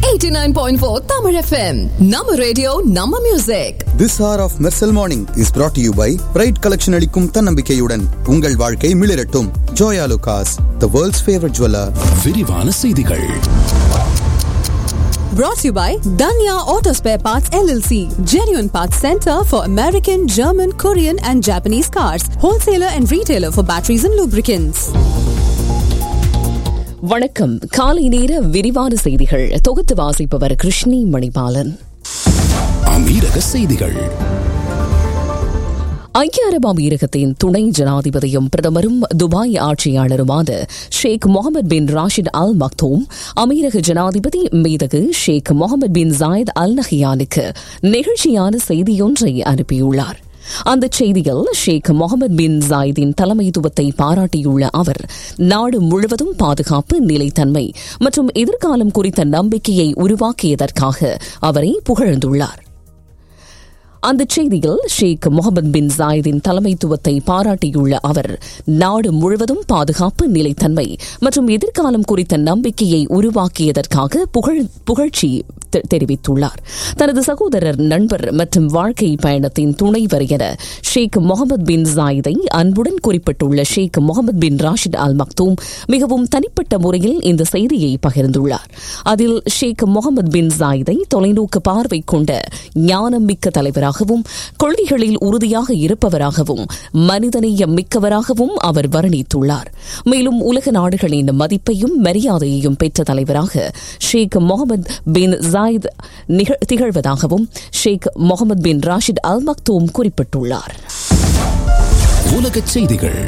89.4 Tamil FM. நம்ம radio நம்ம music This hour of Mersal Morning is brought to you by bright collection அளிக்கும் தன்னம்பிக்கையுடன் உங்கள் வாழ்க்கை மிளிரட்டும் Joyalukkas the world's favourite jeweller விரிவான செய்திகள் brought to you by Danya Auto Spare Parts LLC. Genuine Parts Center for American, German, Korean and Japanese cars. Wholesaler and retailer for batteries and lubricants. வணக்கம் காலை நேர விரிவான செய்திகள் தொகுத்து வாசிப்பவர் கிருஷ்ணி மணிபாலன் அமீரக செய்திகள் ஐக்கிய அரபு அமீரகத்தின் துணை ஜனாதிபதியும் பிரதமரும் துபாய் ஆட்சியாளருமான Sheikh Mohammed bin Rashid Al Maktoum அமீரக ஜனாதிபதி மீதகு ஷேக் முகமது பின் ஜாயத் அல் நஹியானுக்கு நெகிழ்ச்சியான செய்தியொன்றை அனுப்பியுள்ளார் அந்த செய்தியில் ஷேக் முகமது பின் ஜாயிதின் தலைமைத்துவத்தை பாராட்டியுள்ள அவர் நாடு முழுவதும் பாதுகாப்பு நிலைத்தன்மை மற்றும் எதிர்காலம் குறித்த நம்பிக்கையை உருவாக்கியதற்காக அவரை புகழ்ந்துள்ளார் அந்த செய்தியில் ஷேக் முகமது பின் ஜாயிதின் தலைமைத்துவத்தை பாராட்டியுள்ள அவர் நாடு முழுவதும் பாதுகாப்பு நிலைத்தன்மை மற்றும் எதிர்காலம் குறித்த நம்பிக்கையை உருவாக்கியதற்காக புகழ் புகழ்ச்சி தெ- தெரிவித்துள்ளார் தனது சகோதரர் நண்பர் மற்றும் வாழ்க்கை பயணத்தின் துணைவர் என ஷேக் முகமது பின் ஜாயிதை அன்புடன் குறிப்பிட்டுள்ள ஷேக் Mohammed bin Rashid Al Maktoum மிகவும் தனிப்பட்ட முறையில் இந்த செய்தியை பகிர்ந்துள்ளார் அதில் ஷேக் முகமது பின் ஜாயிதை தொலைநோக்கு பார்வை கொண்ட ஞானமிக்க தலைவராகவும் கொள்கைகளில் உறுதியாக இருப்பவராகவும் மனிதநேயம் மிக்கவராகவும் அவர் வர்ணித்துள்ளார் மேலும் உலக நாடுகளின் மதிப்பையும் மரியாதையையும் பெற்ற தலைவராக ஷேக் முகமது பின் ஜாயித் நிகழ்- திகழ்வதாகவும் ஷேக் Mohammed bin Rashid Al Maktoum குறிப்பிட்டுள்ளார் உலகச் செய்திகள்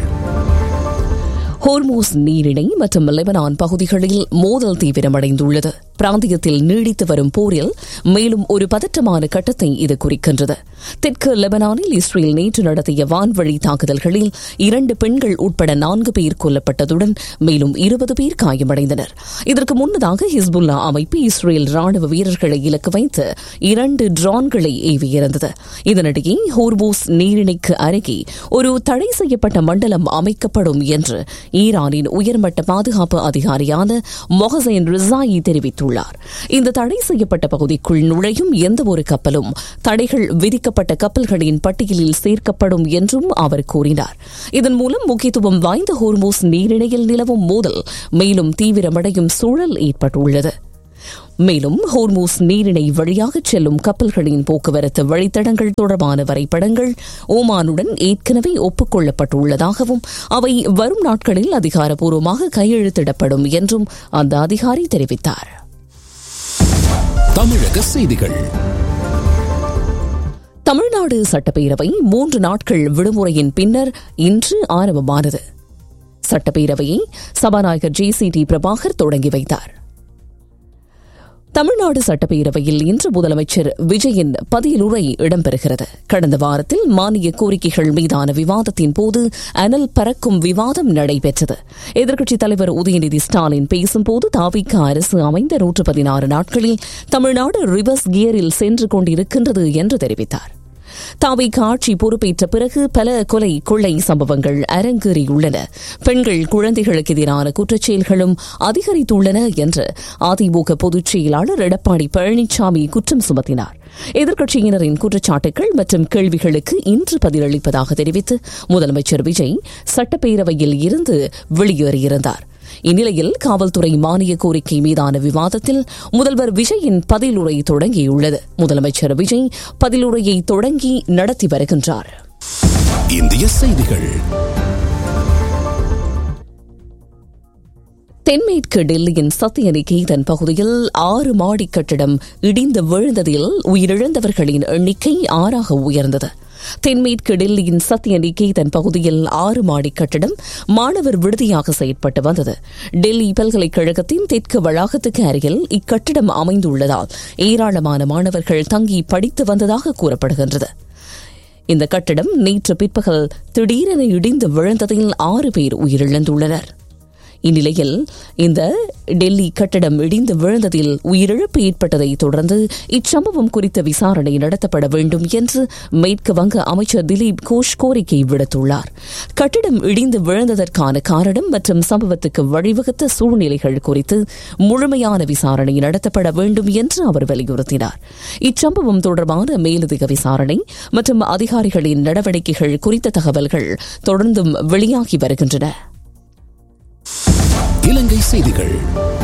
ஹோர்மூஸ் நீரிணை மற்றும் லெபனான் பகுதிகளில் மோதல் தீவிரமடைந்துள்ளது பிராந்தியத்தில் நீடித்து வரும் போரில் மேலும் ஒரு பதற்றமான கட்டத்தை இது குறிக்கின்றது தெற்கு லெபனானில் இஸ்ரேல் நேற்று நடத்திய வான்வழி தாக்குதல்களில் இரண்டு பெண்கள் உட்பட நான்கு பேர் கொல்லப்பட்டதுடன் மேலும் இருபது பேர் காயமடைந்தனர் இதற்கு முன்னதாக ஹிஸ்புல்லா அமைப்பு இஸ்ரேல் ராணுவ வீரர்களை இலக்கு வைத்து இரண்டு ட்ரோன்களை ஏவியிருந்தது இதனிடையே ஹோர்மூஸ் நீரிணைக்கு அருகே ஒரு தடை செய்யப்பட்ட மண்டலம் அமைக்கப்படும் என்று ஈரானின் உயர்மட்ட பாதுகாப்பு அதிகாரியான மொஹசைன் ரிசாயி தெரிவித்துள்ளார் இந்த தடை செய்யப்பட்ட பகுதிக்குள் நுழையும் எந்தவொரு கப்பலும் தடைகள் விதிக்கப்பட்ட கப்பல்களின் பட்டியலில் சேர்க்கப்படும் என்றும் அவர் கூறினார் இதன் மூலம் முக்கியத்துவம் வாய்ந்த ஹோர்மூஸ் நீரிணையில் நிலவும் மோதல் மேலும் தீவிரமடையும் சூழல் ஏற்பட்டுள்ளது மேலும் ஹோர்மூஸ் நீரிணை வழியாக செல்லும் கப்பல்களின் போக்குவரத்து வழித்தடங்கள் தொடர்பான வரைபடங்கள் ஓமானுடன் ஏற்கனவே ஒப்புக்கொள்ளப்பட்டுள்ளதாகவும் அவை வரும் நாட்களில் அதிகாரப்பூர்வமாக கையெழுத்திடப்படும் என்றும் அந்த அதிகாரி தெரிவித்தார் தமிழக செய்திகள் தமிழ்நாடு சட்டப்பேரவை மூன்று நாட்கள் விடுமுறையின் பின்னர் இன்று ஆரம்பமானது சட்டப்பேரவையை சபாநாயகர் ஜே சி டி பிரபாகர் தொடங்கி வைத்தார் தமிழ்நாடு சட்டப்பேரவையில் இன்று முதலமைச்சர் விஜயின் பதிலுரை இடம்பெறுகிறது கடந்த வாரத்தில் மானிய கோரிக்கைகள் மீதான விவாதத்தின் போது அனல் பறக்கும் விவாதம் நடைபெற்றது எதிர்க்கட்சித் தலைவர் உதயநிதி ஸ்டாலின் பேசும்போது தாவிக அரசு அமைந்த நூற்று பதினாறு நாட்களில் தமிழ்நாடு ரிவர்ஸ் கியரில் சென்று கொண்டிருக்கின்றது என்று தெரிவித்தார் தாவிக ஆட்சி பொறுப்பேற்ற பிறகு பல கொலை கொள்ளை சம்பவங்கள் அரங்கேறியுள்ளன பெண்கள் குழந்தைகளுக்கு எதிரான குற்றச்செயல்களும் அதிகரித்துள்ளன என்று அதிமுக பொதுச் செயலாளர் எடப்பாடி பழனிசாமி குற்றம் சுமத்தினார் எதிர்க்கட்சியினரின் குற்றச்சாட்டுகள் மற்றும் கேள்விகளுக்கு இன்று பதிலளிப்பதாக தெரிவித்து முதலமைச்சர் விஜய் சட்டப்பேரவையில் இருந்து வெளியேறியிருந்தார் இந்நிலையில் காவல்துறை மானிய கோரிக்கை மீதான விவாதத்தில் முதல்வர் விஜயின் பதிலுரை தொடங்கியுள்ளது முதலமைச்சர் விஜய் பதிலுரையை தொடங்கி நடத்தி வருகின்றார் இந்திய செய்திகள் தென்மேற்கு டெல்லியின் சத்தியநிகேதன் பகுதியில் ஆறு மாடி கட்டிடம் இடிந்து விழுந்ததில் உயிரிழந்தவர்களின் எண்ணிக்கை ஆறாக உயர்ந்தது தென்மேற்கு டெல்லியின் சத்தியநிகேதன் பகுதியில் ஆறு மாடி கட்டிடம் மாணவர் விடுதியாக செயற்பட்டு வந்தது டெல்லி பல்கலைக்கழகத்தின் தெற்கு வளாகத்துக்கு அருகில் இக்கட்டிடம் அமைந்துள்ளதால் ஏராளமான மாணவர்கள் தங்கி படித்து வந்ததாக கூறப்படுகின்றது இந்த கட்டிடம் நேற்று பிற்பகல் திடீரென இடிந்து விழுந்ததில் ஆறு பேர் உயிரிழந்துள்ளனர் இந்நிலையில் இந்த டெல்லி கட்டடம் இடிந்து விழுந்ததில் உயிரிழப்பு ஏற்பட்டதை தொடர்ந்து இச்சம்பவம் குறித்த விசாரணை நடத்தப்பட வேண்டும் என்று மேற்கு வங்க அமைச்சர் திலீப் கோஷ் கோரிக்கை விடுத்துள்ளார் கட்டடம் இடிந்து விழுந்ததற்கான காரணம் மற்றும் சம்பவத்துக்கு வழிவகுத்த சூழ்நிலைகள் குறித்து முழுமையான விசாரணை நடத்தப்பட வேண்டும் என்று அவர் வலியுறுத்தினார் இச்சம்பவம் தொடர்பான மேலதிக விசாரணை மற்றும் அதிகாரிகளின் நடவடிக்கைகள் குறித்த தகவல்கள் தொடர்ந்தும் வெளியாகி வருகின்றன இலங்கை செய்திகள்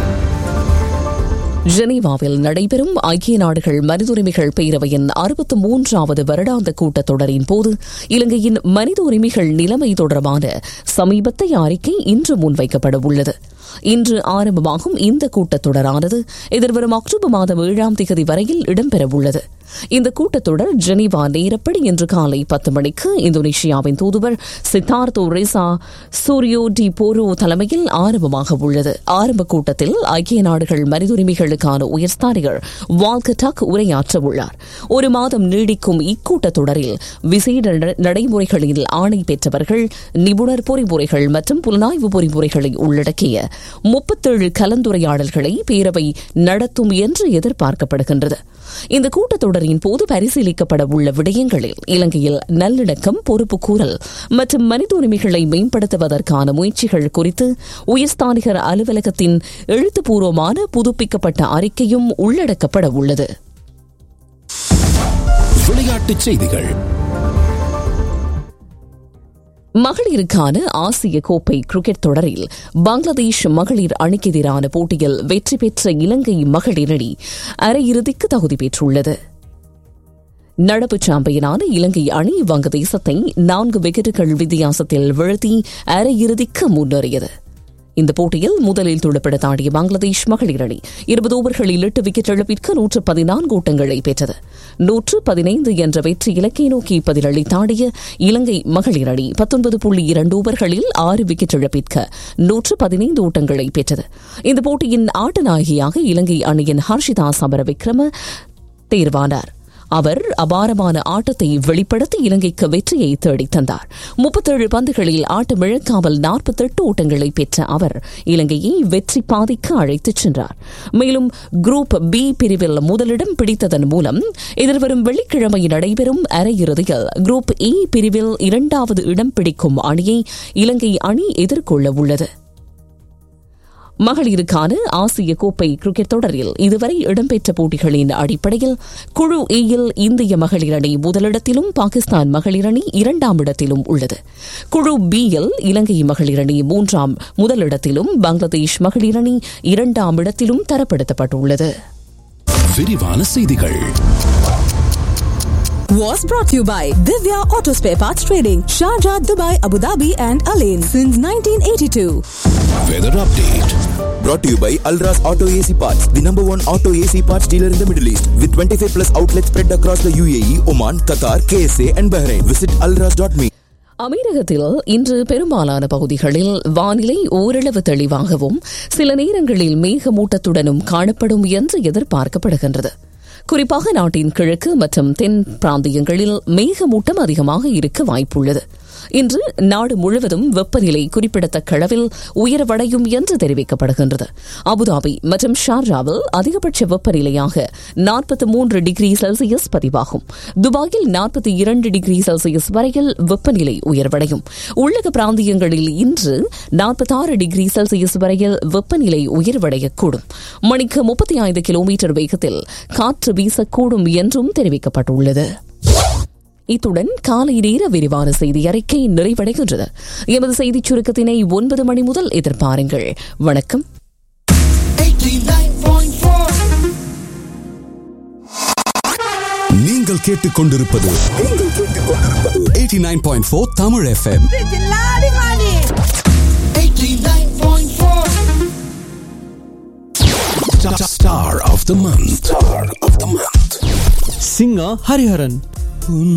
ஜெனீவாவில் நடைபெறும் ஐக்கிய நாடுகள் மனித பேரவையின் அறுபத்து மூன்றாவது வருடாந்த கூட்டத்தொடரின் போது இலங்கையின் மனித உரிமைகள் நிலைமை தொடர்பான சமீபத்திய அறிக்கை இன்று முன்வைக்கப்பட உள்ளது இன்று ஆரம்பமாகும் இந்த கூட்டத்தொடரானது எதிர்வரும் அக்டோபர் மாதம் ஏழாம் தேதி வரையில் இடம்பெறவுள்ளது இந்த கூட்டத்தொடர் ஜெனீவா நேரப்படி இன்று காலை பத்து மணிக்கு இந்தோனேஷியாவின் தூதுவர் சித்தார்த்தோ ரெசா சூரியோ டி போரோ தலைமையில் ஆரம்பமாக உள்ளது ஆரம்ப கூட்டத்தில் ஐக்கிய நாடுகள் மனித உரிமைகளுக்கான உயர்ஸ்தானிகர் வால்கட்டாக் உரையாற்ற உள்ளார் ஒரு மாதம் நீடிக்கும் இக்கூட்டத்தொடரில் விசேட நடைமுறைகளில் ஆணை பெற்றவர்கள் நிபுணர் பொறிமுறைகள் மற்றும் புலனாய்வு பொறிமுறைகளை உள்ளடக்கிய முப்பத்தேழு கலந்துரையாடல்களை பேரவை நடத்தும் என்று எதிர்பார்க்கப்படுகின்றது இந்த கூட்டத்தொடரின் போது பரிசீலிக்கப்பட உள்ள விடயங்களில் இலங்கையில் நல்லிணக்கம் பொறுப்புக்கூறல் மற்றும் மனித உரிமைகளை மேம்படுத்துவதற்கான முயற்சிகள் குறித்து உயர்ஸ்தானிகர் அலுவலகத்தின் எழுத்துப்பூர்வமான புதுப்பிக்கப்பட்ட அறிக்கையும் உள்ளடக்கப்பட உள்ளது விளையாட்டுச் செய்திகள் மகளிருக்கான ஆசிய கோப்பை கிரிக்கெட் தொடரில் பங்களாதேஷ் மகளிர் அணிக்கு எதிரான போட்டியில் வெற்றி பெற்ற இலங்கை மகளிர் அணி அரையிறுதிக்கு தகுதி பெற்றுள்ளது நடப்பு சாம்பியனான இலங்கை அணி வங்கதேசத்தை நான்கு விக்கெட்டுகள் வித்தியாசத்தில் வீழ்த்தி அரையிறுதிக்கு முன்னேறியது இந்த போட்டியில் முதலில் துடுப்பிட தாண்டிய பங்களாதேஷ் மகளிர் அணி இருபது ஓவர்களில் எட்டு விக்கெட் இழப்பிற்கு நூற்று பதினான்கு ஓட்டங்களை பெற்றது நூற்று பதினைந்து என்ற வெற்றி இலக்கை நோக்கி பதிலளித்தாடிய இலங்கை மகளிர் அணி பத்தொன்பது புள்ளி இரண்டு ஓவர்களில் ஆறு விக்கெட் இழப்பிற்கு நூற்று பதினைந்து ஓட்டங்களை பெற்றது இந்த போட்டியின் ஆட்ட நாயகியாக இலங்கை அணியின் ஹர்ஷிதா சமர விக்ரம தேர்வானார் அவர் அபாரமான ஆட்டத்தை வெளிப்படுத்தி இலங்கைக்கு வெற்றியை தேடித் தந்தார் முப்பத்தேழு பந்துகளில் ஆட்டமிழக்காமல் நாற்பத்தெட்டு ஓட்டங்களை பெற்ற அவர் இலங்கையை வெற்றி பாதிக்கு அழைத்துச் சென்றார் மேலும் குரூப் பி பிரிவில் முதலிடம் பிடித்ததன் மூலம் எதிர்வரும் வெள்ளிக்கிழமை நடைபெறும் அரையிறுதியில் குரூப் ஏ பிரிவில் இரண்டாவது இடம் பிடிக்கும் அணியை இலங்கை அணி எதிர்கொள்ள உள்ளது மகளிருக்கான ஆசிய கோப்பை கிரிக்கெட் தொடரில் இதுவரை இடம்பெற்ற போட்டிகளின் அடிப்படையில் குழு ஏயில் இந்திய மகளிர் அணி முதலிடத்திலும் பாகிஸ்தான் மகளிர் அணி இரண்டாம் இடத்திலும் உள்ளது குழு பியில் இலங்கை மகளிர் அணி மூன்றாம் முதலிடத்திலும் பங்களாதேஷ் மகளிர் அணி இரண்டாம் இடத்திலும் தரப்படுத்தப்பட்டுள்ளது விரிவான செய்திகள் Was brought to you by Divya Auto Spare Parts Trading, Sharjah, Dubai, Abu Dhabi, and Alain since 1982. Weather update Brought to you by Alras Auto AC Parts, the number one auto AC parts dealer in the Middle East, with 25 plus outlets spread across the UAE, Oman, Qatar, KSA, and Bahrain. Visit alras.me. அமீரகத்தில் இன்று பெரும்பாலான பகுதிகளில் வானிலை ஓரளவு தெளிவாகவும் சில நேரங்களில் மேகமூட்டத்துடனும் காணப்படும் என்று எதிர்பார்க்கப்படுகின்றது குறிப்பாக நாட்டின் கிழக்கு மற்றும் தென் பிராந்தியங்களில் மேகமூட்டம் அதிகமாக இருக்க வாய்ப்புள்ளது இன்று நாடு முழுவதும் வெப்பநிலை குறிப்பிடத்தக்க அளவில் உயர்வடையும் என்று தெரிவிக்கப்படுகின்றது அபுதாபி மற்றும் ஷார்ஜாவில் அதிகபட்ச வெப்பநிலையாக நாற்பத்தி மூன்று டிகிரி செல்சியஸ் பதிவாகும் துபாயில் நாற்பத்தி இரண்டு டிகிரி செல்சியஸ் வரையில் வெப்பநிலை உயர்வடையும் உள்ளக பிராந்தியங்களில் இன்று நாற்பத்தாறு டிகிரி செல்சியஸ் வரையில் வெப்பநிலை உயர்வடையக்கூடும் மணிக்கு முப்பத்தி ஐந்து கிலோமீட்டர் வேகத்தில் காற்று வீசக்கூடும் என்றும் தெரிவிக்கப்பட்டுள்ளது இத்துடன் காலை நேர விரிவான செய்தி அறிக்கை நிறைவடைகின்றது எமது செய்திச் சுருக்கத்தினை ஒன்பது மணி முதல் எதிர்பாருங்கள் வணக்கம் நீங்கள் கேட்டுக்கொண்டிருப்பது eighty nine point four Tamil FM star of the month star of the month singer Hariharan.